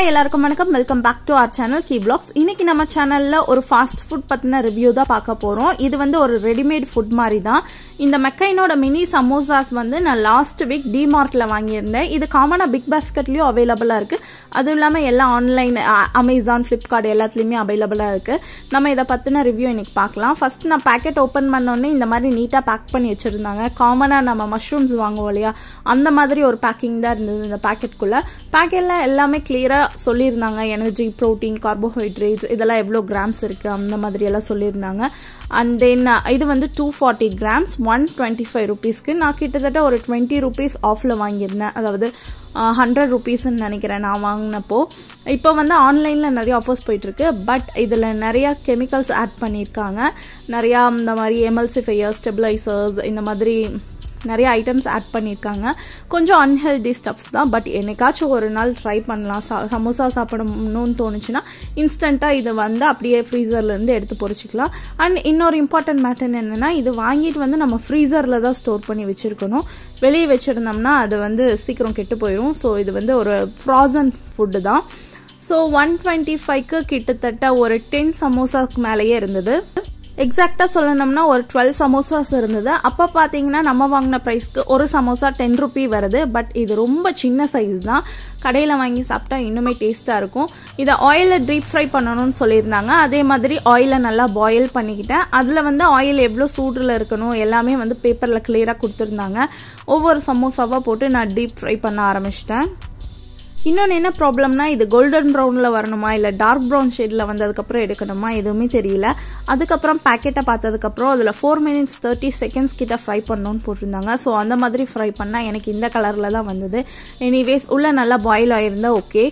hi எல்லாருக்கும் வணக்கம் welcome back to our channel கீ பிளாக்ஸ் இன்னைக்கு நம்ம சேனல்ல ஒரு ஃபாஸ்ட் ஃபுட் பத்தின ரிவ்யூ தான் பார்க்க போறோம் இது வந்து ஒரு ரெடிமேட் ஃபுட் மாதிரி தான் இந்த மெக்கைனோட மினி சமோசாஸ் வந்து நான் லாஸ்ட் வீக் டிமார்ட்ல வாங்கியிருந்தேன் இது காமனா பிக் பாஸ்கெட்லயும் அவைலபிளா இருக்கு அதுவும் இல்லாம எல்லா ஆன்லைன் அமேசான் ஃபிளிப்கார்ட் எல்லாத்துலயுமே அவைலபிளா இருக்கு நம்ம இதை பத்தின ரிவ்யூ இன்னைக்கு பார்க்கலாம் ஃபர்ஸ்ட் நான் பேக்கெட் ஓப்பன் பண்ணோடனே இந்த மாதிரி நீட்டா பேக் பண்ணி வச்சிருந்தாங்க காமனா நம்ம மஷ்ரூம்ஸ் வாங்குவோம் இல்லையா அந்த மாதிரி ஒரு பேக்கிங் தான் இருந்தது இந்த பேக்கெட்குள்ள பேக்கெட்ல எல்லாமே கிளியரா சொல்லியிருந்தாங்க எனர்ஜி ப்ரோட்டீன் கார்போஹைட்ரேட்ஸ் இதெல்லாம் எவ்வளோ கிராம்ஸ் இருக்கு அந்த மாதிரி எல்லாம் சொல்லியிருந்தாங்க அண்ட் தென் இது வந்து two forty grams one twenty five ருபீஸ்க்கு நான் கிட்டத்தட்ட ஒரு டுவெண்ட்டி ருபீஸ் ஆஃபில் வாங்கியிருந்தேன் அதாவது ஹண்ட்ரட் ருபீஸ்ன்னு நினைக்கிறேன் நான் வாங்கினப்போ இப்போ வந்து ஆன்லைனில் நிறைய ஆஃபர்ஸ் போயிட்டுருக்கு பட் இதில் நிறையா கெமிக்கல்ஸ் ஆட் பண்ணியிருக்காங்க நிறையா இந்த மாதிரி எமல்சிஃபையர்ஸ் ஸ்டெபிளைசர்ஸ் இந்த மாதிரி நிறைய ஐட்டம்ஸ் ஆட் பண்ணியிருக்காங்க கொஞ்சம் அன்ஹெல்தி ஸ்டப்ஸ் தான் பட் என்னைக்காச்சும் ஒரு நாள் ட்ரை பண்ணலாம் சா சமோசா சாப்பிடணும்னு தோணுச்சுன்னா இன்ஸ்டண்ட்டாக இது வந்து அப்படியே ஃப்ரீசர்லேருந்து எடுத்து பொறிச்சிக்கலாம் அண்ட் இன்னொரு இம்பார்ட்டன்ட் மேட்டர் என்னென்னா இது வாங்கிட்டு வந்து நம்ம ஃப்ரீசரில் தான் ஸ்டோர் பண்ணி வச்சுருக்கணும் வெளியே வச்சுருந்தோம்னா அது வந்து சீக்கிரம் கெட்டு போயிடும் ஸோ இது வந்து ஒரு ஃப்ராசன் ஃபுட்டு தான் ஸோ ஒன் டுவெண்ட்டி ஃபைவ்க்கு கிட்டத்தட்ட ஒரு டென் சமோசாக்கு மேலேயே இருந்தது எக்ஸாக்டாக சொல்லணும்னா ஒரு டுவெல் சமோசாஸ் இருந்தது அப்போ பார்த்தீங்கன்னா நம்ம வாங்கின ப்ரைஸ்க்கு ஒரு சமோசா டென் ருபி வருது பட் இது ரொம்ப சின்ன சைஸ் தான் கடையில் வாங்கி சாப்பிட்டா இன்னுமே டேஸ்ட்டாக இருக்கும் இதை ஆயிலில் டீப் ஃப்ரை பண்ணணும்னு சொல்லியிருந்தாங்க அதே மாதிரி ஆயிலை நல்லா பாயில் பண்ணிக்கிட்டேன் அதில் வந்து ஆயில் எவ்வளோ சூடில் இருக்கணும் எல்லாமே வந்து பேப்பரில் கிளியராக கொடுத்துருந்தாங்க ஒவ்வொரு சமோசாவாக போட்டு நான் டீப் ஃப்ரை பண்ண ஆரம்பிச்சிட்டேன் இன்னொன்று என்ன ப்ராப்ளம்னா இது கோல்டன் ப்ரௌனில் வரணுமா இல்லை டார்க் ப்ரௌன் ஷேடில் வந்ததுக்கப்புறம் எடுக்கணுமா எதுவுமே தெரியல அதுக்கப்புறம் பேக்கெட்டை பார்த்ததுக்கப்புறம் அதில் ஃபோர் மினிட்ஸ் தேர்ட்டி செகண்ட்ஸ் கிட்ட ஃப்ரை பண்ணணும்னு போட்டிருந்தாங்க ஸோ அந்த மாதிரி ஃப்ரை பண்ணால் எனக்கு இந்த கலரில் தான் வந்தது எனிவேஸ் உள்ளே நல்லா பாயில் ஆயிருந்தா ஓகே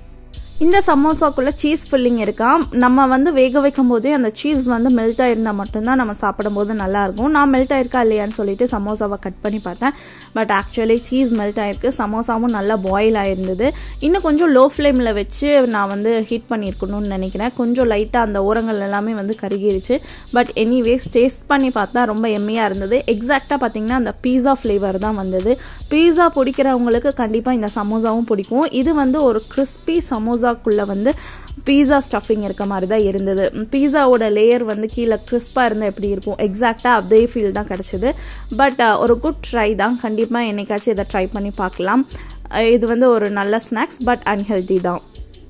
இந்த சமோசாக்குள்ள சீஸ் ஃபில்லிங் இருக்கா நம்ம வந்து வேக வைக்கும் போதே அந்த சீஸ் வந்து மெல்ட் ஆயிருந்தா மட்டும்தான் நம்ம சாப்பிடும்போது நல்லா இருக்கும் நான் மெல்ட் ஆயிருக்கா இல்லையான்னு சொல்லிட்டு சமோசாவை கட் பண்ணி பார்த்தேன் பட் ஆக்சுவலி சீஸ் மெல்ட் ஆயிருக்கு சமோசாவும் நல்லா பாயில் ஆயிருந்தது இன்னும் கொஞ்சம் லோ ஃப்ளேமில் வச்சு நான் வந்து ஹீட் பண்ணியிருக்கணும்னு நினைக்கிறேன் கொஞ்சம் லைட்டாக அந்த ஓரங்கள் எல்லாமே வந்து கருகிருச்சு பட் எனிவேஸ் டேஸ்ட் பண்ணி பார்த்தா ரொம்ப எம்மியாக இருந்தது எக்ஸாக்டாக பார்த்தீங்கன்னா அந்த பீஸா ஃப்ளேவர் தான் வந்தது பீஸா பிடிக்கிறவங்களுக்கு கண்டிப்பாக இந்த சமோசாவும் பிடிக்கும் இது வந்து ஒரு கிறிஸ்பி சமோசா பீஸாக்குள்ளே வந்து பீஸா ஸ்டஃபிங் இருக்க மாதிரி தான் இருந்தது பீஸாவோட லேயர் வந்து கீழே கிறிஸ்பாக இருந்தால் எப்படி இருக்கும் எக்ஸாக்டாக அதே ஃபீல் தான் கிடச்சிது பட் ஒரு குட் ட்ரை தான் கண்டிப்பாக என்னைக்காச்சும் இதை ட்ரை பண்ணி பார்க்கலாம் இது வந்து ஒரு நல்ல ஸ்நாக்ஸ் பட் அன்ஹெல்தி தான்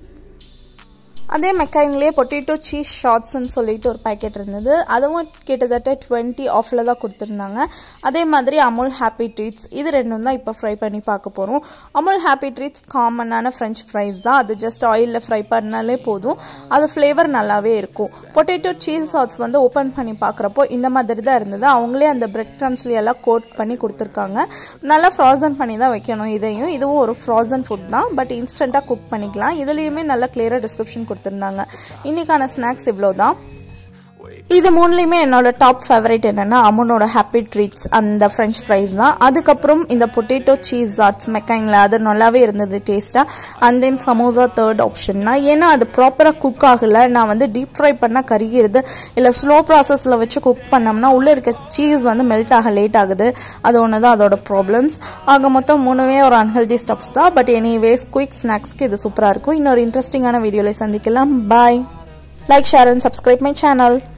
அதே மெக்காயின்லேயே பொட்டேட்டோ சீஸ் ஷார்ட்ஸ்ன்னு சொல்லிட்டு ஒரு பேக்கெட் இருந்தது அதுவும் கிட்டத்தட்ட டுவெண்ட்டி ஆஃபில் தான் கொடுத்துருந்தாங்க அதே மாதிரி அமுல் ஹாப்பி ட்ரீட்ஸ் இது ரெண்டும் தான் இப்போ ஃப்ரை பண்ணி பார்க்க போகிறோம் அமுல் ஹாப்பி ட்ரீட்ஸ் காமனான ஃப்ரெஞ்ச் ஃப்ரைஸ் தான் அது ஜஸ்ட் ஆயிலில் ஃப்ரை பண்ணாலே போதும் அது ஃப்ளேவர் நல்லாவே இருக்கும் பொட்டேட்டோ சீஸ் சாட்ஸ் வந்து ஓப்பன் பண்ணி பார்க்குறப்போ இந்த மாதிரி தான் இருந்தது அவங்களே அந்த பிரெட் க்ரம்ஸ்ல எல்லாம் கோட் பண்ணி கொடுத்துருக்காங்க நல்லா ஃப்ராசன் பண்ணி தான் வைக்கணும் இதையும் இதுவும் ஒரு ஃப்ராசன் ஃபுட் தான் பட் இன்ஸ்டண்ட்டாக குக் பண்ணிக்கலாம் இதுலேயுமே நல்லா கிளியராக டிஸ்கிரிப்ஷன் கொடுத்துருந்தாங்க இன்னைக்கான ஸ்நாக்ஸ் இவ்வளோ தான் இது மூணுலேயுமே என்னோட டாப் ஃபேவரட் என்னென்னா அமுனோட ஹாப்பி ட்ரீட்ஸ் அந்த ஃப்ரெஞ்ச் ஃப்ரைஸ் தான் அதுக்கப்புறம் இந்த பொட்டேட்டோ சீஸ் ஆட்ஸ் மெக்கானில் அது நல்லாவே இருந்தது டேஸ்ட்டாக and then samosa third option தான் ஏன்னா அது ப்ராப்பராக குக் ஆகலை நான் வந்து டீப் ஃப்ரை பண்ணால் கருகிருது இல்லை ஸ்லோ ப்ராசஸில் வச்சு குக் பண்ணோம்னா உள்ளே இருக்க சீஸ் வந்து மெல்ட் ஆக லேட் ஆகுது அது ஒன்று தான் அதோட ப்ராப்ளம்ஸ் ஆக மொத்தம் மூணுமே ஒரு அன்ஹெல்தி ஸ்டப்ஸ் தான் பட் எனிவேஸ் குயிக் ஸ்நாக்ஸ்க்கு இது சூப்பராக இருக்கும் இன்னொரு இன்ட்ரெஸ்டிங்கான வீடியோவில் சந்திக்கலாம் bye like share and subscribe my channel